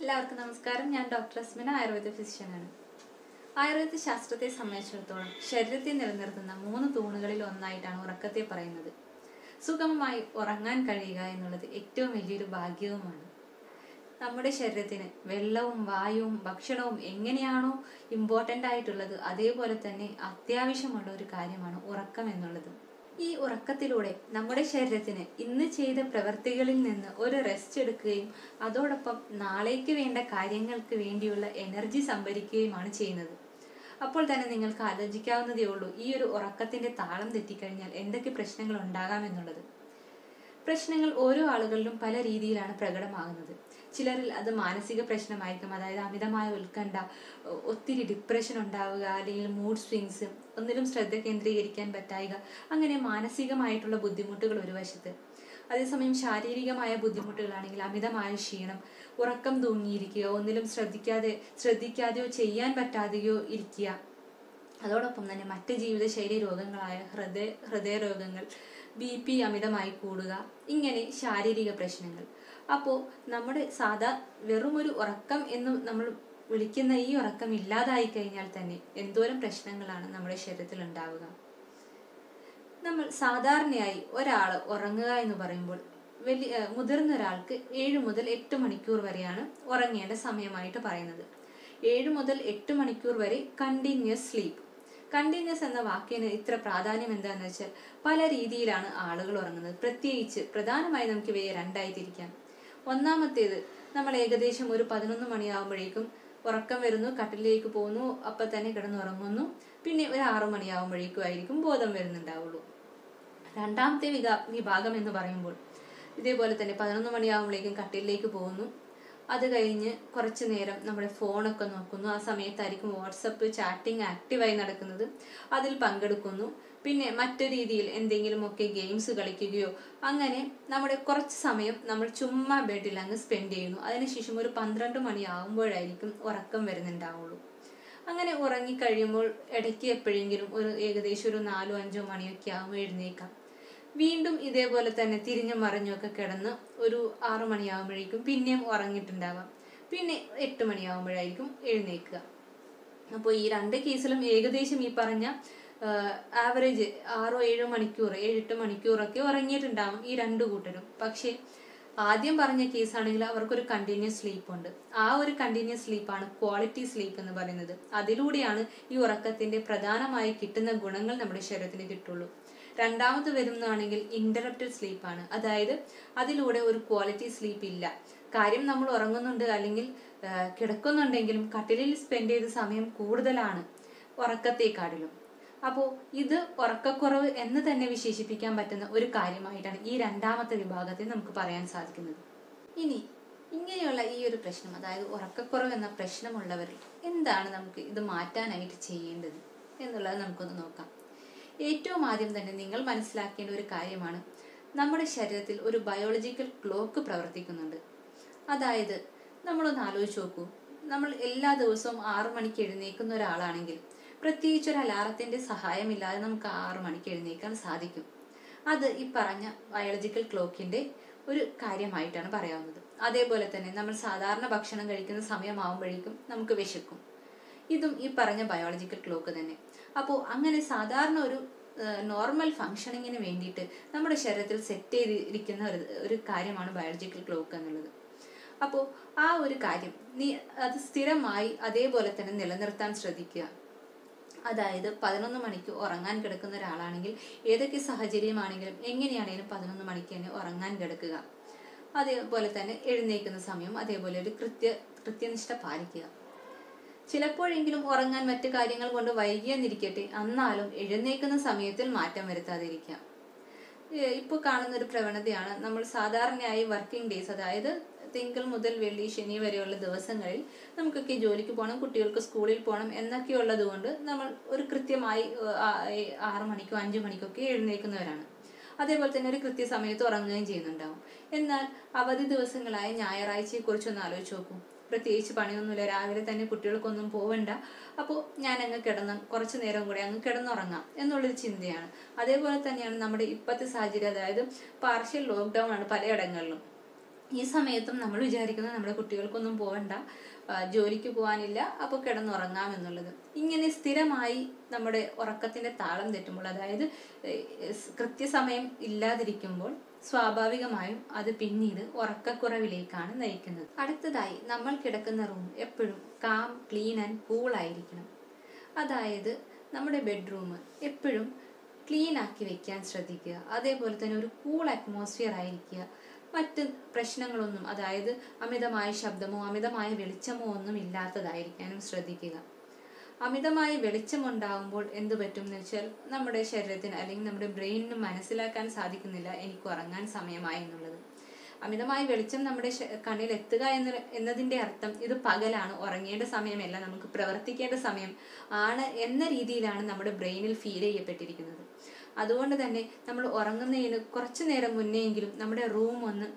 എല്ലാവർക്കും നമസ്കാരം ഞാൻ ഡോക്ടർ അസ്മിന ആയുർവേദ ഫിസിഷ്യനാണ് ആയുർവേദ ശാസ്ത്രത്തെ സംബന്ധിച്ചിടത്തോളം ശരീരത്തെ നിലനിർത്തുന്ന മൂന്ന് തൂണുകളിൽ ഒന്നായിട്ടാണ് ഉറക്കത്തെ പറയുന്നത് സുഗമമായി ഉറങ്ങാൻ കഴിയുക എന്നുള്ളത് ഏറ്റവും വലിയൊരു ഭാഗ്യവുമാണ് നമ്മുടെ ശരീരത്തിന് വെള്ളവും വായുവും ഭക്ഷണവും എങ്ങനെയാണോ ഇമ്പോർട്ടൻ്റ് ആയിട്ടുള്ളത് അതേപോലെ തന്നെ അത്യാവശ്യമുള്ള ഒരു കാര്യമാണ് ഉറക്കം എന്നുള്ളത് ഈ ഉറക്കത്തിലൂടെ നമ്മുടെ ശരീരത്തിന് ഇന്ന് ചെയ്ത പ്രവൃത്തികളിൽ നിന്ന് ഒരു റെസ്റ്റ് എടുക്കുകയും അതോടൊപ്പം നാളേക്ക് വേണ്ട കാര്യങ്ങൾക്ക് വേണ്ടിയുള്ള എനർജി സംഭരിക്കുകയുമാണ് ചെയ്യുന്നത് അപ്പോൾ തന്നെ നിങ്ങൾക്ക് ആലോചിക്കാവുന്നതേ ഉള്ളൂ ഈ ഒരു ഉറക്കത്തിന്റെ താളം തെറ്റിക്കഴിഞ്ഞാൽ എന്തൊക്കെ പ്രശ്നങ്ങൾ ഉണ്ടാകാമെന്നുള്ളത് പ്രശ്നങ്ങൾ ഓരോ ആളുകളിലും പല രീതിയിലാണ് പ്രകടമാകുന്നത് ചിലരിൽ അത് മാനസിക പ്രശ്നമായിരിക്കും അതായത് അമിതമായ ഉത്കണ്ഠ ഒ- ഒത്തിരി ഡിപ്രഷൻ ഉണ്ടാവുക അല്ലെങ്കിൽ മൂഡ് സ്വിങ്സ് ഒന്നിലും ശ്രദ്ധ കേന്ദ്രീകരിക്കാൻ പറ്റായിക അങ്ങനെ മാനസികമായിട്ടുള്ള ബുദ്ധിമുട്ടുകൾ ഒരു വശത്ത് അതേസമയം ശാരീരികമായ ബുദ്ധിമുട്ടുകളാണെങ്കിൽ അമിതമായ ക്ഷീണം ഉറക്കം തൂങ്ങിയിരിക്കുക ഒന്നിലും ശ്രദ്ധിക്കാതെ ശ്രദ്ധിക്കാതെയോ ചെയ്യാൻ പറ്റാതെയോ ഇരിക്കുക അതോടൊപ്പം തന്നെ മറ്റ് ജീവിതശൈലി രോഗങ്ങളായ ഹൃദയ ഹൃദയരോഗങ്ങൾ ബി പി അമിതമായി കൂടുക ഇങ്ങനെ ശാരീരിക പ്രശ്നങ്ങൾ അപ്പോൾ നമ്മുടെ സാധാ വെറുമൊരു ഉറക്കം എന്ന് നമ്മൾ വിളിക്കുന്ന ഈ ഉറക്കം ഇല്ലാതായി കഴിഞ്ഞാൽ തന്നെ എന്തോരം പ്രശ്നങ്ങളാണ് നമ്മുടെ ശരീരത്തിൽ ഉണ്ടാവുക നമ്മൾ സാധാരണയായി ഒരാൾ ഉറങ്ങുക എന്ന് പറയുമ്പോൾ വലിയ ഏഹ് മുതിർന്ന ഒരാൾക്ക് ഏഴ് മുതൽ എട്ട് മണിക്കൂർ വരെയാണ് ഉറങ്ങേണ്ട സമയമായിട്ട് പറയുന്നത് ഏഴ് മുതൽ എട്ട് മണിക്കൂർ വരെ കണ്ടിന്യൂസ് സ്ലീപ്പ് കണ്ടിന്യൂസ് എന്ന വാക്കിന് ഇത്ര പ്രാധാന്യം എന്താണെന്ന് വെച്ചാൽ പല രീതിയിലാണ് ആളുകൾ ഉറങ്ങുന്നത് പ്രത്യേകിച്ച് പ്രധാനമായി നമുക്ക് ഇവയെ രണ്ടായി തിരിക്കാം ഒന്നാമത്തേത് നമ്മൾ ഏകദേശം ഒരു പതിനൊന്ന് മണിയാകുമ്പോഴേക്കും ഉറക്കം വരുന്നു കട്ടിലേക്ക് പോകുന്നു അപ്പം തന്നെ കിടന്നുറങ്ങുന്നു പിന്നെ ഒരു ആറു മണിയാകുമ്പോഴേക്കും ആയിരിക്കും ബോധം വരുന്നുണ്ടാവുള്ളൂ രണ്ടാമത്തെ വിക വിഭാഗം എന്ന് പറയുമ്പോൾ ഇതേപോലെ തന്നെ പതിനൊന്ന് മണിയാകുമ്പോഴേക്കും കട്ടിലേക്ക് പോകുന്നു അത് കഴിഞ്ഞ് കുറച്ച് നേരം നമ്മുടെ ഫോണൊക്കെ നോക്കുന്നു ആ സമയത്തായിരിക്കും വാട്സപ്പ് ചാറ്റിംഗ് ആക്റ്റീവായി നടക്കുന്നത് അതിൽ പങ്കെടുക്കുന്നു പിന്നെ മറ്റു രീതിയിൽ എന്തെങ്കിലുമൊക്കെ ഗെയിംസ് കളിക്കുകയോ അങ്ങനെ നമ്മുടെ കുറച്ച് സമയം നമ്മൾ ചുമ്മാ ബെഡിൽ അങ്ങ് സ്പെൻഡ് ചെയ്യുന്നു അതിനുശേഷം ഒരു പന്ത്രണ്ട് മണിയാകുമ്പോഴായിരിക്കും ഉറക്കം വരുന്നുണ്ടാവുള്ളൂ അങ്ങനെ ഉറങ്ങിക്കഴിയുമ്പോൾ ഇടയ്ക്ക് എപ്പോഴെങ്കിലും ഒരു ഏകദേശം ഒരു നാലോ അഞ്ചോ മണിയൊക്കെ ആകുമ്പോൾ എഴുന്നേക്കാം വീണ്ടും ഇതേപോലെ തന്നെ തിരിഞ്ഞും മറിഞ്ഞുമൊക്കെ കിടന്ന് ഒരു ആറു മണിയാകുമ്പോഴേക്കും പിന്നെയും ഉറങ്ങിയിട്ടുണ്ടാവാം പിന്നെ എട്ട് മണിയാകുമ്പോഴായിരിക്കും എഴുന്നേക്കുക അപ്പോൾ ഈ രണ്ട് കേസിലും ഏകദേശം ഈ പറഞ്ഞ ആവറേജ് ആറോ ഏഴോ മണിക്കൂർ ഏഴെട്ട് മണിക്കൂറൊക്കെ ഉറങ്ങിയിട്ടുണ്ടാവും ഈ രണ്ടു കൂട്ടരും പക്ഷേ ആദ്യം പറഞ്ഞ കേസാണെങ്കിൽ അവർക്കൊരു കണ്ടിന്യൂസ് സ്ലീപ്പ് ഉണ്ട് ആ ഒരു കണ്ടിന്യൂസ് സ്ലീപ്പാണ് ക്വാളിറ്റി സ്ലീപ്പ് എന്ന് പറയുന്നത് അതിലൂടെയാണ് ഈ ഉറക്കത്തിന്റെ പ്രധാനമായി കിട്ടുന്ന ഗുണങ്ങൾ നമ്മുടെ ശരീരത്തിന് കിട്ടുള്ളൂ രണ്ടാമത് വരുന്നതാണെങ്കിൽ ഇന്ററപ്റ്റഡ് സ്ലീപ്പാണ് അതായത് അതിലൂടെ ഒരു ക്വാളിറ്റി സ്ലീപ്പ് ഇല്ല കാര്യം നമ്മൾ ഉറങ്ങുന്നുണ്ട് അല്ലെങ്കിൽ ആ, കിടക്കുന്നുണ്ടെങ്കിലും കട്ടിലിൽ സ്പെൻഡ് ചെയ്ത സമയം കൂടുതലാണ് ഉറക്കത്തെക്കാട്ടിലും അപ്പോൾ ഇത് ഉറക്കക്കുറവ് എന്ന് തന്നെ വിശേഷിപ്പിക്കാൻ പറ്റുന്ന ഒരു കാര്യമായിട്ടാണ് ഈ രണ്ടാമത്തെ വിഭാഗത്തെ നമുക്ക് പറയാൻ സാധിക്കുന്നത് ഇനി ഇങ്ങനെയുള്ള ഈ ഒരു പ്രശ്നം അതായത് ഉറക്കക്കുറവ് എന്ന പ്രശ്നമുള്ളവരിൽ എന്താണ് നമുക്ക് ഇത് മാറ്റാനായിട്ട് ചെയ്യേണ്ടത് എന്നുള്ളത് നമുക്കൊന്ന് നോക്കാം ഏറ്റവും ആദ്യം തന്നെ നിങ്ങൾ മനസ്സിലാക്കേണ്ട ഒരു കാര്യമാണ് നമ്മുടെ ശരീരത്തിൽ ഒരു ബയോളജിക്കൽ ക്ലോക്ക് പ്രവർത്തിക്കുന്നുണ്ട് അതായത് നമ്മളൊന്ന് ആലോചിച്ച് നോക്കൂ നമ്മൾ എല്ലാ ദിവസവും ആറു മണിക്ക് എഴുന്നേക്കുന്ന ഒരാളാണെങ്കിൽ പ്രത്യേകിച്ച് ഒരു അലാറത്തിന്റെ സഹായമില്ലാതെ നമുക്ക് ആറു മണിക്ക് എഴുന്നേക്കാൻ സാധിക്കും അത് ഈ പറഞ്ഞ ബയോളജിക്കൽ ക്ലോക്കിന്റെ ഒരു കാര്യമായിട്ടാണ് പറയാവുന്നത് അതേപോലെ തന്നെ നമ്മൾ സാധാരണ ഭക്ഷണം കഴിക്കുന്ന സമയമാകുമ്പോഴേക്കും നമുക്ക് വിശക്കും ഇതും ഈ പറഞ്ഞ ബയോളജിക്കൽ ക്ലോക്ക് തന്നെ അപ്പോൾ അങ്ങനെ സാധാരണ ഒരു നോർമൽ ഫങ്ഷനിങ്ങിന് വേണ്ടിയിട്ട് നമ്മുടെ ശരീരത്തിൽ സെറ്റ് ചെയ്തിരിക്കുന്ന ഒരു ഒരു കാര്യമാണ് ബയോളജിക്കൽ ക്ലോക്ക് എന്നുള്ളത് അപ്പോൾ ആ ഒരു കാര്യം നീ അത് സ്ഥിരമായി അതേപോലെ തന്നെ നിലനിർത്താൻ ശ്രദ്ധിക്കുക അതായത് പതിനൊന്ന് മണിക്ക് ഉറങ്ങാൻ കിടക്കുന്ന ഒരാളാണെങ്കിൽ ഏതൊക്കെ സാഹചര്യമാണെങ്കിലും എങ്ങനെയാണെങ്കിലും പതിനൊന്ന് മണിക്ക് തന്നെ ഉറങ്ങാൻ കിടക്കുക അതേപോലെ തന്നെ എഴുന്നേക്കുന്ന സമയം അതേപോലെ ഒരു കൃത്യ കൃത്യനിഷ്ഠ പാലിക്കുക ചിലപ്പോഴെങ്കിലും ഉറങ്ങാൻ മറ്റു കാര്യങ്ങൾ കൊണ്ട് വൈകിയെന്നിരിക്കട്ടെ എന്നാലും എഴുന്നേക്കുന്ന സമയത്തിൽ മാറ്റം വരുത്താതിരിക്കാം ഇപ്പോൾ കാണുന്ന ഒരു പ്രവണതയാണ് നമ്മൾ സാധാരണയായി വർക്കിംഗ് ഡേയ്സ് അതായത് തിങ്കൾ മുതൽ വെള്ളി ശനി വരെയുള്ള ദിവസങ്ങളിൽ നമുക്കൊക്കെ ജോലിക്ക് പോകണം കുട്ടികൾക്ക് സ്കൂളിൽ പോകണം എന്നൊക്കെ ഉള്ളത് കൊണ്ട് നമ്മൾ ഒരു കൃത്യമായി ഏഹ്, ആ- ഏഹ്, ആറ് മണിക്കോ അഞ്ചു മണിക്കൊക്കെ എഴുന്നേൽക്കുന്നവരാണ് അതേപോലെ തന്നെ ഒരു കൃത്യസമയത്ത് ഉറങ്ങുകയും ചെയ്യുന്നുണ്ടാവും എന്നാൽ അവധി ദിവസങ്ങളായ ഞായറാഴ്ചയെ കുറിച്ചൊന്ന് ആലോചിച്ച് നോക്കൂ പ്രത്യേകിച്ച് പണിയൊന്നുമില്ല രാവിലെ തന്നെ കുട്ടികൾക്കൊന്നും പോവണ്ട അപ്പോൾ ഞാൻ അങ്ങ് കിടന്ന് കുറച്ച് നേരം കൂടെ അങ്ങ് കിടന്നുറങ്ങാം എന്നുള്ളൊരു ചിന്തയാണ് അതേപോലെ തന്നെയാണ് നമ്മുടെ ഇപ്പോഴത്തെ സാഹചര്യം അതായത് പാർഷ്യൽ ലോക്ക്ഡൗൺ ആണ് പലയിടങ്ങളിലും ഈ സമയത്തും നമ്മൾ വിചാരിക്കുന്നത് നമ്മുടെ കുട്ടികൾക്കൊന്നും പോകണ്ട ആ, ജോലിക്ക് പോകാനില്ല അപ്പോൾ കിടന്നുറങ്ങാം എന്നുള്ളത് ഇങ്ങനെ സ്ഥിരമായി നമ്മുടെ ഉറക്കത്തിന്റെ താളം തെറ്റുമ്പോൾ അതായത് ഏഹ്, സ് കൃത്യസമയം ഇല്ലാതിരിക്കുമ്പോൾ സ്വാഭാവികമായും അത് പിന്നീട് ഉറക്കക്കുറവിലേക്കാണ് നയിക്കുന്നത് അടുത്തതായി നമ്മൾ കിടക്കുന്ന റൂം എപ്പോഴും കാം ക്ലീൻ ആൻഡ് കൂൾ ആയിരിക്കണം അതായത് നമ്മുടെ ബെഡ്റൂം എപ്പോഴും ക്ലീൻ ആക്കി വെക്കാൻ ശ്രദ്ധിക്കുക അതേപോലെ തന്നെ ഒരു കൂൾ അറ്റ്മോസ്ഫിയർ ആയിരിക്കുക മറ്റ് പ്രശ്നങ്ങളൊന്നും അതായത് അമിതമായ ശബ്ദമോ അമിതമായ വെളിച്ചമോ ഒന്നും ഇല്ലാത്തതായിരിക്കാനും ശ്രദ്ധിക്കുക അമിതമായ വെളിച്ചം ഉണ്ടാകുമ്പോൾ എന്ത് പറ്റും എന്ന് വെച്ചാൽ നമ്മുടെ ശരീരത്തിന് അല്ലെങ്കിൽ നമ്മുടെ ബ്രെയിനിന് മനസ്സിലാക്കാൻ സാധിക്കുന്നില്ല എനിക്ക് ഉറങ്ങാൻ സമയമായി എന്നുള്ളത് അമിതമായ വെളിച്ചം നമ്മുടെ ശ- കണ്ണിൽ എത്തുക എന്ന എന്നതിന്റെ അർത്ഥം ഇത് പകലാണ് ഉറങ്ങേണ്ട സമയമല്ല നമുക്ക് പ്രവർത്തിക്കേണ്ട സമയം ആണ് എന്ന രീതിയിലാണ് നമ്മുടെ ബ്രെയിനിൽ ഫീൽ ചെയ്യപ്പെട്ടിരിക്കുന്നത് അതുകൊണ്ട് തന്നെ നമ്മൾ ഉറങ്ങുന്നതിന് കുറച്ചു നേരം മുന്നെയെങ്കിലും നമ്മുടെ റൂം ഒന്ന്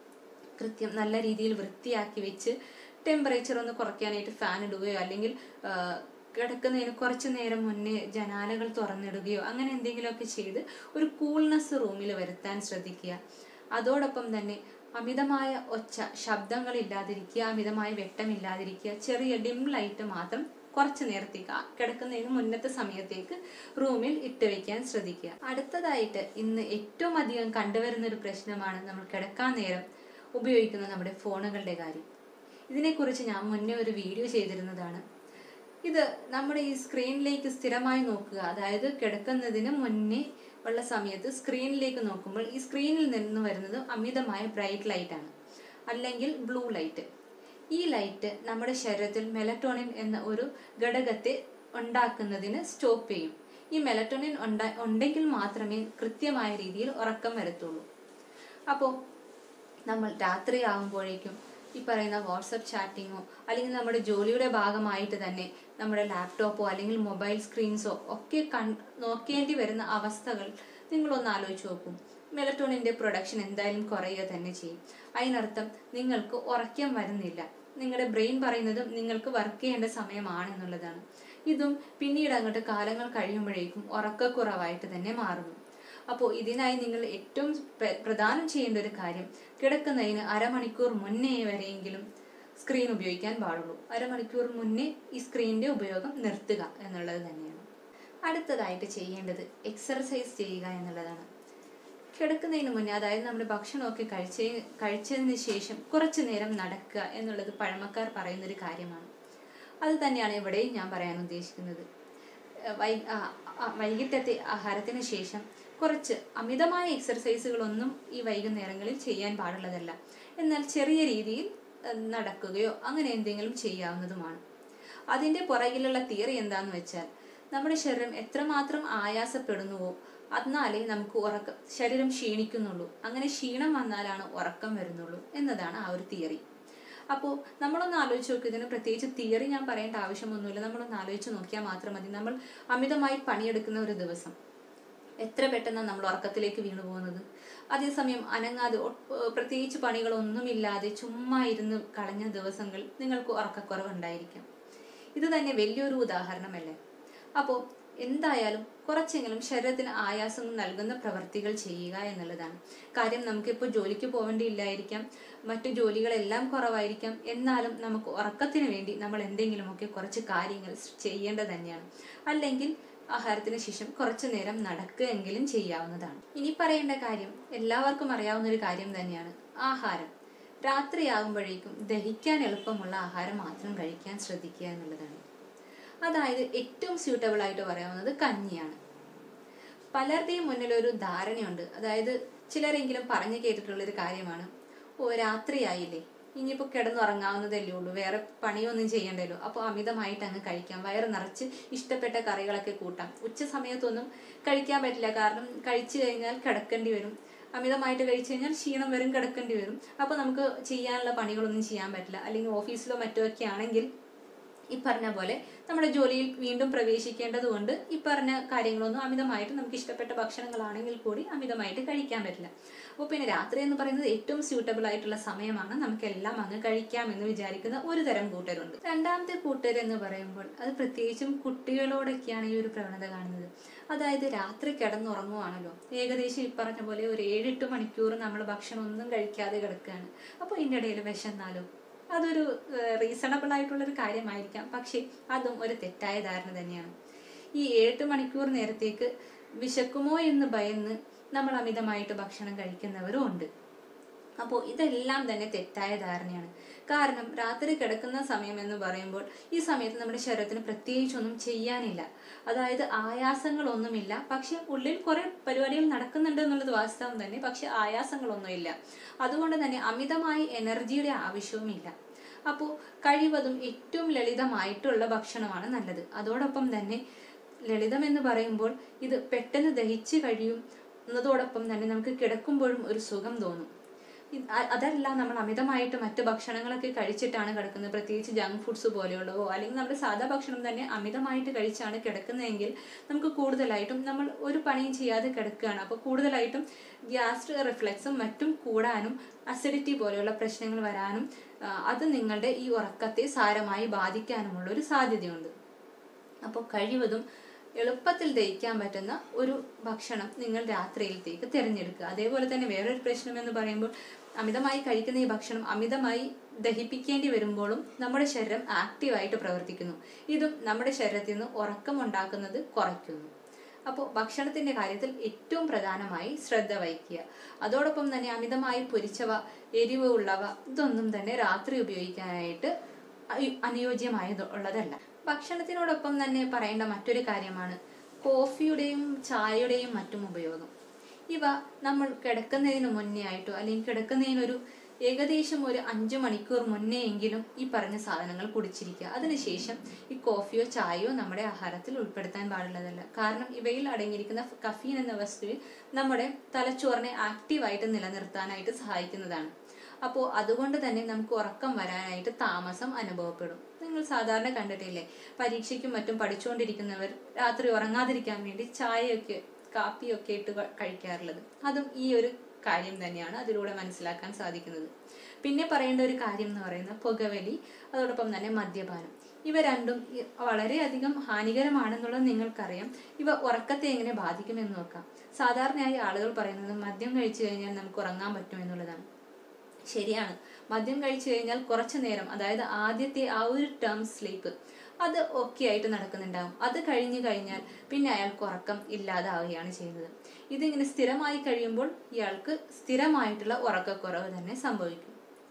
കൃത്യം നല്ല രീതിയിൽ വൃത്തിയാക്കി വെച്ച് ടെമ്പറേച്ചർ ഒന്ന് കുറയ്ക്കാനായിട്ട് ഫാൻ ഇടുകയോ അല്ലെങ്കിൽ ആ, കിടക്കുന്നതിന് കുറച്ചു നേരം മുന്നേ ജനാലകൾ തുറന്നിടുകയോ അങ്ങനെ എന്തെങ്കിലുമൊക്കെ ചെയ്ത് ഒരു കൂൾനെസ് റൂമിൽ വരുത്താൻ ശ്രദ്ധിക്കുക അതോടൊപ്പം തന്നെ അമിതമായ ഒച്ച ശബ്ദങ്ങളില്ലാതിരിക്കുക അമിതമായ വെട്ടമില്ലാതിരിക്കുക ചെറിയ ഡിം ലൈറ്റ് മാത്രം കുറച്ച് നേരത്തേക്ക് ആ കിടക്കുന്നതിന് മുന്നത്തെ സമയത്തേക്ക് റൂമിൽ ഇട്ട് വെക്കാൻ ശ്രദ്ധിക്കുക അടുത്തതായിട്ട് ഇന്ന് ഏറ്റവും അധികം കണ്ടുവരുന്ന ഒരു പ്രശ്നമാണ് നമ്മൾ കിടക്കാൻ നേരം ഉപയോഗിക്കുന്ന നമ്മുടെ ഫോണുകളുടെ കാര്യം ഇതിനെക്കുറിച്ച് ഞാൻ മുന്നേ ഒരു വീഡിയോ ചെയ്തിരുന്നതാണ് ഇത് നമ്മുടെ ഈ സ്ക്രീനിലേക്ക് സ്ഥിരമായി നോക്കുക അതായത് കിടക്കുന്നതിന് മുന്നേ ഉള്ള സമയത്ത് സ്ക്രീനിലേക്ക് നോക്കുമ്പോൾ ഈ സ്ക്രീനിൽ നിന്ന് വരുന്നത് അമിതമായ ബ്രൈറ്റ് ലൈറ്റ് ആണ് അല്ലെങ്കിൽ ബ്ലൂ ലൈറ്റ് ഈ ലൈറ്റ് നമ്മുടെ ശരീരത്തിൽ മെലറ്റോണിൻ എന്ന ഒരു ഘടകത്തെ ഉണ്ടാക്കുന്നതിന് സ്റ്റോപ്പ് ചെയ്യും ഈ മെലറ്റോണിൻ ഉണ്ടാ ഉണ്ടെങ്കിൽ മാത്രമേ കൃത്യമായ രീതിയിൽ ഉറക്കം വരത്തുള്ളൂ അപ്പോൾ നമ്മൾ രാത്രി ആകുമ്പോഴേക്കും ഈ പറയുന്ന വാട്സപ്പ് ചാറ്റിങ്ങോ അല്ലെങ്കിൽ നമ്മുടെ ജോലിയുടെ ഭാഗമായിട്ട് തന്നെ നമ്മുടെ ലാപ്ടോപ്പോ അല്ലെങ്കിൽ മൊബൈൽ സ്ക്രീൻസോ ഒക്കെ കൺ നോക്കേണ്ടി വരുന്ന അവസ്ഥകൾ നിങ്ങളൊന്ന് ആലോചിച്ച് നോക്കും മെലറ്റോണിന്റെ പ്രൊഡക്ഷൻ എന്തായാലും കുറയുക തന്നെ ചെയ്യും അതിനർത്ഥം നിങ്ങൾക്ക് ഉറക്കം വരുന്നില്ല നിങ്ങളുടെ ബ്രെയിൻ പറയുന്നത് നിങ്ങൾക്ക് വർക്ക് ചെയ്യേണ്ട സമയമാണ് എന്നുള്ളതാണ് ഇതും പിന്നീട് അങ്ങോട്ട് കാലങ്ങൾ കഴിയുമ്പോഴേക്കും ഉറക്കക്കുറവായിട്ട് തന്നെ മാറുന്നു അപ്പോൾ ഇതിനായി നിങ്ങൾ ഏറ്റവും പ്ര- പ്രധാനം ചെയ്യേണ്ട ഒരു കാര്യം കിടക്കുന്നതിന് അരമണിക്കൂർ മുന്നേ വരെയെങ്കിലും സ്ക്രീൻ ഉപയോഗിക്കാൻ പാടുള്ളൂ അരമണിക്കൂർ മുന്നേ ഈ സ്ക്രീനിന്റെ ഉപയോഗം നിർത്തുക എന്നുള്ളത് തന്നെയാണ് അടുത്തതായിട്ട് ചെയ്യേണ്ടത് എക്സർസൈസ് ചെയ്യുക എന്നുള്ളതാണ് കിടക്കുന്നതിന് മുന്നേ അതായത് നമ്മുടെ ഭക്ഷണമൊക്കെ കഴിച്ച കഴിച്ചതിന് ശേഷം കുറച്ചു നേരം നടക്കുക എന്നുള്ളത് പഴമക്കാർ പറയുന്ന ഒരു കാര്യമാണ് അത് തന്നെയാണ് ഇവിടെയും ഞാൻ പറയാൻ ഉദ്ദേശിക്കുന്നത് ഏഹ് വൈ ആ, ആ, വൈകിട്ടത്തെ ആഹാരത്തിന് ശേഷം കുറച്ച് അമിതമായ എക്സർസൈസുകളൊന്നും ഈ വൈകുന്നേരങ്ങളിൽ ചെയ്യാൻ പാടുള്ളതല്ല എന്നാൽ ചെറിയ രീതിയിൽ ഏഹ് നടക്കുകയോ അങ്ങനെ എന്തെങ്കിലും ചെയ്യാവുന്നതുമാണ് അതിന്റെ പുറകിലുള്ള തിയറി എന്താന്ന് വെച്ചാൽ നമ്മുടെ ശരീരം എത്രമാത്രം ആയാസപ്പെടുന്നുവോ എന്നാലേ നമുക്ക് ഉറക്കം ശരീരം ക്ഷീണിക്കുന്നുള്ളൂ അങ്ങനെ ക്ഷീണം വന്നാലാണ് ഉറക്കം വരുന്നുള്ളൂ എന്നതാണ് ആ ഒരു തിയറി അപ്പോൾ നമ്മളൊന്ന് ആലോചിച്ച് നോക്കുക ഇതിന് പ്രത്യേകിച്ച് തിയറി ഞാൻ പറയേണ്ട ആവശ്യമൊന്നുമില്ല നമ്മളൊന്ന് ആലോചിച്ച് നോക്കിയാൽ മാത്രം മതി നമ്മൾ അമിതമായി പണിയെടുക്കുന്ന ഒരു ദിവസം എത്ര പെട്ടെന്നാണ് നമ്മൾ ഉറക്കത്തിലേക്ക് വീണു പോകുന്നത് അതേസമയം അനങ്ങാതെ ഒ- ഏഹ് പ്രത്യേകിച്ച് പണികളൊന്നുമില്ലാതെ ചുമ്മാ ഇരുന്ന് കളഞ്ഞ ദിവസങ്ങൾ നിങ്ങൾക്ക് ഉറക്കക്കുറവുണ്ടായിരിക്കാം ഇത് തന്നെ വലിയൊരു ഉദാഹരണമല്ലേ അപ്പോൾ എന്തായാലും കുറച്ചെങ്കിലും ശരീരത്തിന് ആയാസം നൽകുന്ന പ്രവർത്തികൾ ചെയ്യുക എന്നുള്ളതാണ് കാര്യം നമുക്കിപ്പോൾ ജോലിക്ക് പോകേണ്ടിയില്ലായിരിക്കാം മറ്റു ജോലികളെല്ലാം കുറവായിരിക്കാം എന്നാലും നമുക്ക് ഉറക്കത്തിന് വേണ്ടി നമ്മൾ എന്തെങ്കിലുമൊക്കെ കുറച്ച് കാര്യങ്ങൾ ചെയ്യേണ്ടത് തന്നെയാണ് അല്ലെങ്കിൽ ആഹാരത്തിന് ശേഷം കുറച്ചു നേരം നടക്കുകയെങ്കിലും ചെയ്യാവുന്നതാണ് ഇനി പറയേണ്ട കാര്യം എല്ലാവർക്കും അറിയാവുന്ന ഒരു കാര്യം തന്നെയാണ് ആഹാരം രാത്രിയാകുമ്പോഴേക്കും ദഹിക്കാൻ എളുപ്പമുള്ള ആഹാരം മാത്രം കഴിക്കാൻ ശ്രദ്ധിക്കുക എന്നുള്ളതാണ് അതായത് ഏറ്റവും സ്യൂട്ടബിൾ ആയിട്ട് പറയാവുന്നത് കഞ്ഞിയാണ് പലരുടെയും മുന്നിൽ ഒരു ധാരണയുണ്ട് അതായത് ചിലരെങ്കിലും പറഞ്ഞു കേട്ടിട്ടുള്ള ഒരു കാര്യമാണ് ഓ രാത്രിയായില്ലേ ഇനിയിപ്പോൾ കിടന്നുറങ്ങാവുന്നതല്ലേ ഉള്ളൂ വേറെ പണിയൊന്നും ചെയ്യണ്ടല്ലോ അപ്പോൾ അമിതമായിട്ട് അങ്ങ് കഴിക്കാം വയറ് നിറച്ച് ഇഷ്ടപ്പെട്ട കറികളൊക്കെ കൂട്ടാം ഉച്ച സമയത്തൊന്നും കഴിക്കാൻ പറ്റില്ല കാരണം കഴിച്ചു കഴിഞ്ഞാൽ കിടക്കേണ്ടി വരും അമിതമായിട്ട് കഴിച്ചു കഴിഞ്ഞാൽ ക്ഷീണം വരും കിടക്കേണ്ടി വരും അപ്പോൾ നമുക്ക് ചെയ്യാനുള്ള പണികളൊന്നും ചെയ്യാൻ പറ്റില്ല അല്ലെങ്കിൽ ഓഫീസിലോ മറ്റോ ഒക്കെ ആണെങ്കിൽ ഈ പറഞ്ഞ പോലെ നമ്മുടെ ജോലിയിൽ വീണ്ടും പ്രവേശിക്കേണ്ടതുകൊണ്ട് ഈ പറഞ്ഞ കാര്യങ്ങളൊന്നും അമിതമായിട്ട് നമുക്ക് ഇഷ്ടപ്പെട്ട ഭക്ഷണങ്ങളാണെങ്കിൽ കൂടി അമിതമായിട്ട് കഴിക്കാൻ പറ്റില്ല അപ്പോൾ പിന്നെ രാത്രി എന്ന് പറയുന്നത് ഏറ്റവും സ്യൂട്ടബിൾ ആയിട്ടുള്ള സമയമാണ് നമുക്കെല്ലാം അങ്ങ് കഴിക്കാം എന്ന് വിചാരിക്കുന്ന ഒരു തരം കൂട്ടരുണ്ട് രണ്ടാമത്തെ കൂട്ടർ എന്ന് പറയുമ്പോൾ അത് പ്രത്യേകിച്ചും കുട്ടികളോടൊക്കെയാണ് ഈ ഒരു പ്രവണത കാണുന്നത് അതായത് രാത്രി കിടന്നുറങ്ങുവാണല്ലോ ഏകദേശം ഈ പറഞ്ഞ പോലെ ഒരു ഏഴെട്ട് മണിക്കൂർ നമ്മൾ ഭക്ഷണം ഒന്നും കഴിക്കാതെ കിടക്കുകയാണ് അപ്പോൾ ഇതിൻ്റെ ഇടയിൽ വിശന്നാലോ അതൊരു റീസണബിൾ ആയിട്ടുള്ള ഒരു കാര്യമായിരിക്കാം പക്ഷേ അതും ഒരു തെറ്റായ ധാരണ തന്നെയാണ് ഈ ഏഴെട്ട് മണിക്കൂർ നേരത്തേക്ക് വിശക്കുമോ എന്ന് ഭയന്ന് നമ്മൾ അമിതമായിട്ട് ഭക്ഷണം കഴിക്കുന്നവരും ഉണ്ട് അപ്പോൾ ഇതെല്ലാം തന്നെ തെറ്റായ ധാരണയാണ് കാരണം രാത്രി കിടക്കുന്ന സമയം എന്ന് പറയുമ്പോൾ ഈ സമയത്ത് നമ്മുടെ ശരീരത്തിന് പ്രത്യേകിച്ചൊന്നും ചെയ്യാനില്ല അതായത് ആയാസങ്ങളൊന്നുമില്ല പക്ഷെ ഉള്ളിൽ കുറെ പരിപാടികൾ നടക്കുന്നുണ്ട് എന്നുള്ളത് വാസ്തവം തന്നെ പക്ഷെ ആയാസങ്ങളൊന്നുമില്ല അതുകൊണ്ട് തന്നെ അമിതമായി എനർജിയുടെ ആവശ്യവുമില്ല അപ്പോൾ കഴിവതും ഏറ്റവും ലളിതമായിട്ടുള്ള ഭക്ഷണമാണ് നല്ലത് അതോടൊപ്പം തന്നെ ലളിതം എന്ന് പറയുമ്പോൾ ഇത് പെട്ടെന്ന് ദഹിച്ച് കഴിയും എന്നതോടൊപ്പം തന്നെ നമുക്ക് കിടക്കുമ്പോഴും ഒരു സുഖം തോന്നും ഇത് അ- അതല്ല നമ്മൾ അമിതമായിട്ട് മറ്റ് ഭക്ഷണങ്ങളൊക്കെ കഴിച്ചിട്ടാണ് കിടക്കുന്നത് പ്രത്യേകിച്ച് ജങ്ക് ഫുഡ്സ് പോലെയുള്ളവോ അല്ലെങ്കിൽ നമ്മുടെ സാധാ ഭക്ഷണം തന്നെ അമിതമായിട്ട് കഴിച്ചാണ് കിടക്കുന്നതെങ്കിൽ നമുക്ക് കൂടുതലായിട്ടും നമ്മൾ ഒരു പണിയും ചെയ്യാതെ കിടക്കുകയാണ് അപ്പോൾ കൂടുതലായിട്ടും ഗ്യാസ് റിഫ്ലക്സും മറ്റും കൂടാനും അസിഡിറ്റി പോലെയുള്ള പ്രശ്നങ്ങൾ വരാനും ആ, അത് നിങ്ങളുടെ ഈ ഉറക്കത്തെ സാരമായി ബാധിക്കാനുമുള്ള ഒരു സാധ്യതയുണ്ട് അപ്പോൾ കഴിവതും എളുപ്പത്തിൽ ദഹിക്കാൻ പറ്റുന്ന ഒരു ഭക്ഷണം നിങ്ങൾ രാത്രിയിലത്തേക്ക് തിരഞ്ഞെടുക്കുക അതേപോലെ തന്നെ വേറൊരു പ്രശ്നം എന്ന് പറയുമ്പോൾ അമിതമായി കഴിക്കുന്ന ഈ ഭക്ഷണം അമിതമായി ദഹിപ്പിക്കേണ്ടി വരുമ്പോഴും നമ്മുടെ ശരീരം ആക്റ്റീവായിട്ട് പ്രവർത്തിക്കുന്നു ഇതും നമ്മുടെ ശരീരത്തിൽ നിന്ന് ഉറക്കം ഉണ്ടാക്കുന്നത് കുറയ്ക്കുന്നു അപ്പോൾ ഭക്ഷണത്തിന്റെ കാര്യത്തിൽ ഏറ്റവും പ്രധാനമായി ശ്രദ്ധ വഹിക്കുക അതോടൊപ്പം തന്നെ അമിതമായി പൊരിച്ചവ എരിവ് ഉള്ളവ ഇതൊന്നും തന്നെ രാത്രി ഉപയോഗിക്കാനായിട്ട് അയ്- അനുയോജ്യമായത് ഉള്ളതല്ല ഭക്ഷണത്തിനോടൊപ്പം തന്നെ പറയേണ്ട മറ്റൊരു കാര്യമാണ് കോഫിയുടെയും ചായയുടെയും മറ്റും ഉപയോഗം ഇവ നമ്മൾ കിടക്കുന്നതിന് മുന്നേ ആയിട്ടോ അല്ലെങ്കിൽ കിടക്കുന്നതിനൊരു ഏകദേശം ഒരു അഞ്ചു മണിക്കൂർ മുന്നേ എങ്കിലും ഈ പറഞ്ഞ സാധനങ്ങൾ കുടിച്ചിരിക്കുക അതിനുശേഷം ഈ കോഫിയോ ചായയോ നമ്മുടെ ആഹാരത്തിൽ ഉൾപ്പെടുത്താൻ പാടുള്ളതല്ല കാരണം ഇവയിൽ അടങ്ങിയിരിക്കുന്ന കഫീൻ എന്ന വസ്തുവിൽ നമ്മുടെ തലച്ചോറിനെ ആക്റ്റീവായിട്ട് നിലനിർത്താനായിട്ട് സഹായിക്കുന്നതാണ് അപ്പോൾ അതുകൊണ്ട് തന്നെ നമുക്ക് ഉറക്കം വരാനായിട്ട് താമസം അനുഭവപ്പെടും നിങ്ങൾ സാധാരണ കണ്ടിട്ടില്ലേ പരീക്ഷയ്ക്കും മറ്റും പഠിച്ചുകൊണ്ടിരിക്കുന്നവർ രാത്രി ഉറങ്ങാതിരിക്കാൻ വേണ്ടി ചായയൊക്കെ കാപ്പിയൊക്കെ ഇട്ട് ക- കഴിക്കാറുള്ളത് അതും ഈ ഒരു കാര്യം തന്നെയാണ് അതിലൂടെ മനസ്സിലാക്കാൻ സാധിക്കുന്നത് പിന്നെ പറയേണ്ട ഒരു കാര്യം എന്ന് പറയുന്നത് പുകവലി അതോടൊപ്പം തന്നെ മദ്യപാനം ഇവ രണ്ടും ഈ- വളരെയധികം ഹാനികരമാണെന്നുള്ളത് നിങ്ങൾക്കറിയാം ഇവ ഉറക്കത്തെ എങ്ങനെ ബാധിക്കുമെന്ന് നോക്കാം സാധാരണയായി ആളുകൾ പറയുന്നത് മദ്യം കഴിച്ചു കഴിഞ്ഞാൽ നമുക്ക് ഉറങ്ങാൻ പറ്റും എന്നുള്ളതാണ് ശരിയാണ് മദ്യം കഴിച്ചു കഴിഞ്ഞാൽ കുറച്ചു നേരം അതായത് ആദ്യത്തെ ആ ഒരു ടേം സ്ലീപ്പ് അത് ഓക്കെ ആയിട്ട് നടക്കുന്നുണ്ടാവും അത് കഴിഞ്ഞു കഴിഞ്ഞാൽ പിന്നെ അയാൾക്ക് ഉറക്കം ഇല്ലാതാവുകയാണ് ചെയ്യുന്നത് ഇതിങ്ങനെ സ്ഥിരമായി കഴിയുമ്പോൾ ഇയാൾക്ക് സ്ഥിരമായിട്ടുള്ള ഉറക്കക്കുറവ് തന്നെ സംഭവിക്കും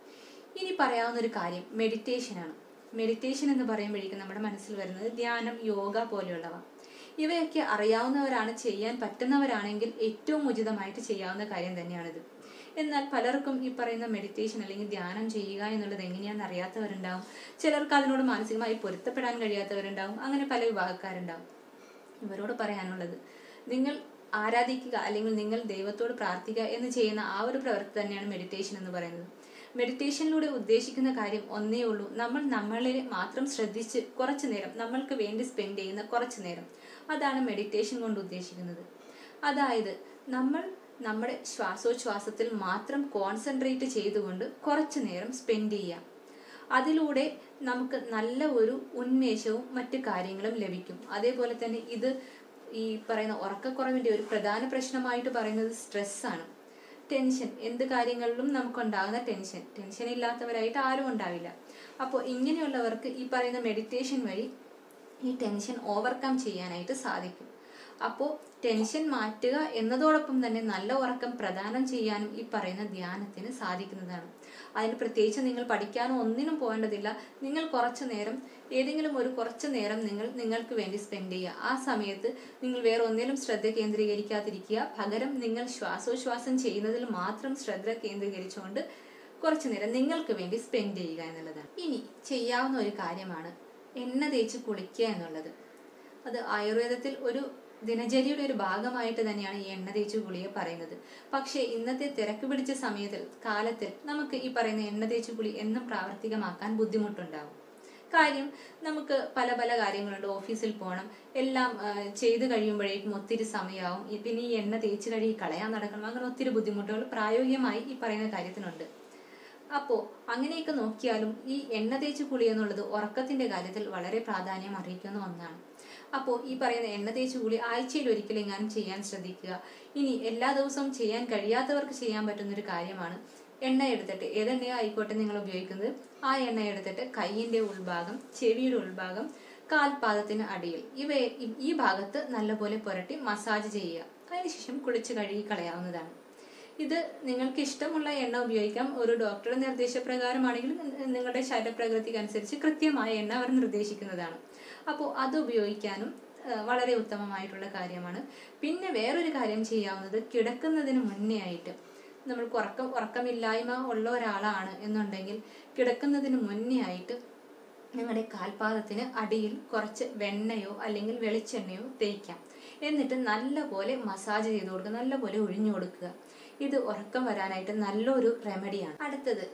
ഇനി പറയാവുന്ന ഒരു കാര്യം മെഡിറ്റേഷനാണ് മെഡിറ്റേഷൻ എന്ന് പറയുമ്പോഴേക്കും നമ്മുടെ മനസ്സിൽ വരുന്നത് ധ്യാനം യോഗ പോലെയുള്ളവ ഇവയൊക്കെ അറിയാവുന്നവരാണ് ചെയ്യാൻ പറ്റുന്നവരാണെങ്കിൽ ഏറ്റവും ഉചിതമായിട്ട് ചെയ്യാവുന്ന കാര്യം തന്നെയാണിത് എന്നാൽ പലർക്കും ഈ പറയുന്ന മെഡിറ്റേഷൻ അല്ലെങ്കിൽ ധ്യാനം ചെയ്യുക എന്നുള്ളത് എങ്ങനെയാണെന്ന് അറിയാത്തവരുണ്ടാവും ചിലർക്ക് അതിനോട് മാനസികമായി പൊരുത്തപ്പെടാൻ കഴിയാത്തവരുണ്ടാവും അങ്ങനെ പല വിഭാഗക്കാരുണ്ടാവും ഇവരോട് പറയാനുള്ളത് നിങ്ങൾ ആരാധിക്കുക അല്ലെങ്കിൽ നിങ്ങൾ ദൈവത്തോട് പ്രാർത്ഥിക്കുക എന്ന് ചെയ്യുന്ന ആ ഒരു പ്രവൃത്തി തന്നെയാണ് മെഡിറ്റേഷൻ എന്ന് പറയുന്നത് മെഡിറ്റേഷനിലൂടെ ഉദ്ദേശിക്കുന്ന കാര്യം ഒന്നേ ഉള്ളൂ നമ്മൾ നമ്മളെ മാത്രം ശ്രദ്ധിച്ച് കുറച്ചു നേരം നമ്മൾക്ക് വേണ്ടി സ്പെൻഡ് ചെയ്യുന്ന കുറച്ചു നേരം അതാണ് മെഡിറ്റേഷൻ കൊണ്ട് ഉദ്ദേശിക്കുന്നത് അതായത് നമ്മൾ നമ്മുടെ ശ്വാസോച്ഛ്വാസത്തിൽ മാത്രം കോൺസെൻട്രേറ്റ് ചെയ്തുകൊണ്ട് കുറച്ചു നേരം സ്പെൻഡ് ചെയ്യാം അതിലൂടെ നമുക്ക് നല്ല ഒരു ഉന്മേഷവും മറ്റു കാര്യങ്ങളും ലഭിക്കും അതേപോലെ തന്നെ ഇത് ഈ പറയുന്ന ഉറക്കക്കുറവിന്റെ ഒരു പ്രധാന പ്രശ്നമായിട്ട് പറയുന്നത് സ്ട്രെസ്സാണ് ടെൻഷൻ എന്ത് കാര്യങ്ങളിലും നമുക്കുണ്ടാകുന്ന ടെൻഷൻ ടെൻഷൻ ഇല്ലാത്തവരായിട്ട് ആരും ഉണ്ടാവില്ല അപ്പോൾ ഇങ്ങനെയുള്ളവർക്ക് ഈ പറയുന്ന മെഡിറ്റേഷൻ വഴി ഈ ടെൻഷൻ ഓവർകം ചെയ്യാനായിട്ട് സാധിക്കും അപ്പോൾ ടെൻഷൻ മാറ്റുക എന്നതോടൊപ്പം തന്നെ നല്ല ഉറക്കം പ്രദാനം ചെയ്യാനും ഈ പറയുന്ന ധ്യാനത്തിന് സാധിക്കുന്നതാണ് അതിന് പ്രത്യേകിച്ച് നിങ്ങൾ പഠിക്കാനോ ഒന്നിനും പോകേണ്ടതില്ല നിങ്ങൾ കുറച്ചു നേരം ഏതെങ്കിലും ഒരു കുറച്ചു നേരം നിങ്ങൾ നിങ്ങൾക്ക് വേണ്ടി സ്പെൻഡ് ചെയ്യുക ആ സമയത്ത് നിങ്ങൾ വേറെ ഒന്നിലും ശ്രദ്ധ കേന്ദ്രീകരിക്കാതിരിക്കുക പകരം നിങ്ങൾ ശ്വാസോച്ഛ്വാസം ചെയ്യുന്നതിൽ മാത്രം ശ്രദ്ധ കേന്ദ്രീകരിച്ചുകൊണ്ട് കുറച്ചു നേരം നിങ്ങൾക്ക് വേണ്ടി സ്പെൻഡ് ചെയ്യുക എന്നുള്ളതാണ് ഇനി ചെയ്യാവുന്ന ഒരു കാര്യമാണ് എണ്ണ തേച്ച് കുളിക്കുക എന്നുള്ളത് അത് ആയുർവേദത്തിൽ ഒരു ദിനചര്യയുടെ ഒരു ഭാഗമായിട്ട് തന്നെയാണ് ഈ എണ്ണ തേച്ച് കുളിയെ പറയുന്നത് പക്ഷേ ഇന്നത്തെ തിരക്ക് പിടിച്ച സമയത്തിൽ കാലത്തിൽ നമുക്ക് ഈ പറയുന്ന എണ്ണ തേച്ച് കുളി എന്നും പ്രാവർത്തികമാക്കാൻ ബുദ്ധിമുട്ടുണ്ടാവും കാര്യം നമുക്ക് പല പല കാര്യങ്ങളുണ്ട് ഓഫീസിൽ പോകണം എല്ലാം ആ, ചെയ്ത് കഴിയുമ്പോഴേക്കും ഒത്തിരി സമയമാവും ഈ പിന്നെ ഈ എണ്ണ തേച്ച് കഴുകി കളയാൻ നടക്കണം അങ്ങനെ ഒത്തിരി ബുദ്ധിമുട്ടുകൾ പ്രായോഗികമായി ഈ പറയുന്ന കാര്യത്തിനുണ്ട് അപ്പോൾ അങ്ങനെയൊക്കെ നോക്കിയാലും ഈ എണ്ണ തേച്ച് കുളി എന്നുള്ളത് ഉറക്കത്തിന്റെ കാര്യത്തിൽ വളരെ പ്രാധാന്യം അറിയിക്കുന്ന ഒന്നാണ് അപ്പോൾ ഈ പറയുന്ന എണ്ണ തേച്ച് കുളി ആഴ്ചയിൽ ഒരിക്കലെങ്ങാനും ചെയ്യാൻ ശ്രദ്ധിക്കുക ഇനി എല്ലാ ദിവസവും ചെയ്യാൻ കഴിയാത്തവർക്ക് ചെയ്യാൻ പറ്റുന്ന ഒരു കാര്യമാണ് എണ്ണ എടുത്തിട്ട് ഏതെണ്ണയോ ആയിക്കോട്ടെ നിങ്ങൾ ഉപയോഗിക്കുന്നത് ആ എണ്ണ എടുത്തിട്ട് കൈയിന്റെ ഉൾഭാഗം ചെവിയുടെ ഉൾഭാഗം കാൽപാദത്തിന് അടിയിൽ ഇവ ഈ ഭാഗത്ത് നല്ലപോലെ പുരട്ടി മസാജ് ചെയ്യുക അതിനുശേഷം കുളിച്ച് കഴുകി കളയാവുന്നതാണ് ഇത് നിങ്ങൾക്ക് ഇഷ്ടമുള്ള എണ്ണ ഉപയോഗിക്കാം ഒരു ഡോക്ടറുടെ നിർദ്ദേശപ്രകാരമാണെങ്കിൽ നി- നിങ്ങളുടെ ശരീരപ്രകൃതിക്ക് അനുസരിച്ച് കൃത്യമായ എണ്ണ അവർ നിർദ്ദേശിക്കുന്നതാണ് അപ്പോൾ അത് ഉപയോഗിക്കാനും ആ, വളരെ ഉത്തമമായിട്ടുള്ള കാര്യമാണ് പിന്നെ വേറൊരു കാര്യം ചെയ്യാവുന്നത് കിടക്കുന്നതിന് മുന്നേ ആയിട്ട് നമ്മൾക്ക് ഉറക്കം ഉറക്കമില്ലായ്മ ഉള്ള ഒരാളാണ് എന്നുണ്ടെങ്കിൽ കിടക്കുന്നതിന് മുന്നേ ആയിട്ട് നിങ്ങളുടെ കാൽപാദത്തിന് അടിയിൽ കുറച്ച് വെണ്ണയോ അല്ലെങ്കിൽ വെളിച്ചെണ്ണയോ തേക്കാം എന്നിട്ട് നല്ലപോലെ മസാജ് ചെയ്ത് കൊടുക്കുക നല്ലപോലെ ഒഴിഞ്ഞു കൊടുക്കുക ഇത് ഉറക്കം വരാനായിട്ട് നല്ലൊരു റെമഡിയാണ് അടുത്തത്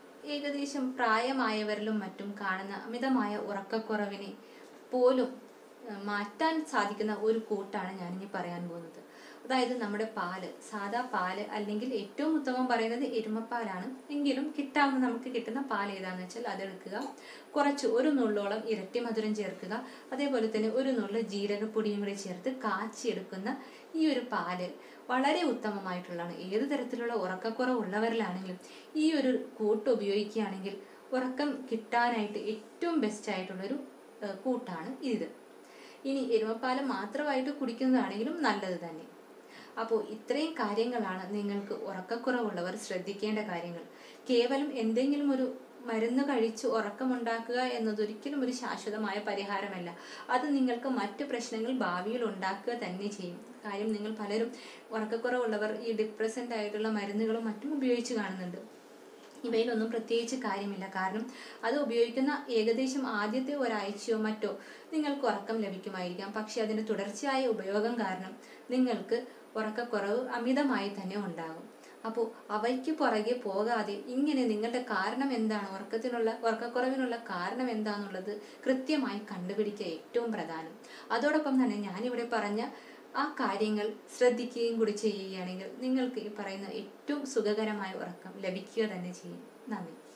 ഏകദേശം പ്രായമായവരിലും മറ്റും കാണുന്ന അമിതമായ ഉറക്കക്കുറവിനെ പോലും ഏഹ്, മാറ്റാൻ സാധിക്കുന്ന ഒരു കൂട്ടാണ് ഞാനിനി പറയാൻ പോകുന്നത് അതായത് നമ്മുടെ പാല് സാദാ പാല് അല്ലെങ്കിൽ ഏറ്റവും ഉത്തമം പറയുന്നത് എരുമപ്പാലാണ് എങ്കിലും കിട്ടാവുന്ന നമുക്ക് കിട്ടുന്ന പാൽ ഏതാന്ന് വെച്ചാൽ അതെടുക്കുക കുറച്ച് ഒരു നുള്ളോളം ഇരട്ടി മധുരം ചേർക്കുക അതേപോലെ തന്നെ ഒരു നുള്ളു ജീരകപ്പൊടിയും കൂടി ചേർത്ത് കാച്ചിയെടുക്കുന്ന ഈ ഒരു പാല് വളരെ ഉത്തമമായിട്ടുള്ളതാണ് ഏത് തരത്തിലുള്ള ഉറക്കക്കുറവുള്ളവരിലാണെങ്കിലും ഈ ഒരു കൂട്ട് ഉപയോഗിക്കുകയാണെങ്കിൽ ഉറക്കം കിട്ടാനായിട്ട് ഏറ്റവും ബെസ്റ്റ് ആയിട്ടുള്ളൊരു ഏഹ്, കൂട്ടാണ് ഇത് ഇനി എരുമപ്പാല് മാത്രമായിട്ട് കുടിക്കുന്നതാണെങ്കിലും നല്ലത് തന്നെ അപ്പോൾ ഇത്രയും കാര്യങ്ങളാണ് നിങ്ങൾക്ക് ഉറക്കക്കുറവുള്ളവർ ശ്രദ്ധിക്കേണ്ട കാര്യങ്ങൾ കേവലം എന്തെങ്കിലും ഒരു മരുന്ന് കഴിച്ച് ഉറക്കമുണ്ടാക്കുക എന്നതൊരിക്കലും ഒരു ശാശ്വതമായ പരിഹാരമല്ല അത് നിങ്ങൾക്ക് മറ്റ് പ്രശ്നങ്ങൾ ഭാവിയിൽ ഉണ്ടാക്കുക തന്നെ ചെയ്യും കാര്യം നിങ്ങൾ പലരും ഉറക്കക്കുറവുള്ളവർ ഈ ഡിപ്രസൻ്റ് ആയിട്ടുള്ള മരുന്നുകളും മറ്റും ഉപയോഗിച്ച് കാണുന്നുണ്ട് ഇവയിലൊന്നും പ്രത്യേകിച്ച് കാര്യമില്ല കാരണം അത് ഉപയോഗിക്കുന്ന ഏകദേശം ആദ്യത്തെ ഒരാഴ്ചയോ മറ്റോ നിങ്ങൾക്ക് ഉറക്കം ലഭിക്കുമായിരിക്കാം പക്ഷെ അതിന്റെ തുടർച്ചയായ ഉപയോഗം കാരണം നിങ്ങൾക്ക് ഉറക്കക്കുറവ് അമിതമായി തന്നെ ഉണ്ടാകും അപ്പോൾ അവയ്ക്ക് പുറകെ പോകാതെ ഇങ്ങനെ നിങ്ങളുടെ കാരണം എന്താണ് ഉറക്കത്തിനുള്ള ഉറക്കക്കുറവിനുള്ള കാരണം എന്താണെന്നുള്ളത് കൃത്യമായി കണ്ടുപിടിക്കുക ഏറ്റവും പ്രധാനം അതോടൊപ്പം തന്നെ ഞാനിവിടെ പറഞ്ഞ ആ കാര്യങ്ങൾ ശ്രദ്ധിക്കുകയും കൂടി ചെയ്യുകയാണെങ്കിൽ നിങ്ങൾക്ക് ഈ പറയുന്ന ഏറ്റവും സുഖകരമായ ഉറക്കം ലഭിക്കുക തന്നെ ചെയ്യും നന്ദി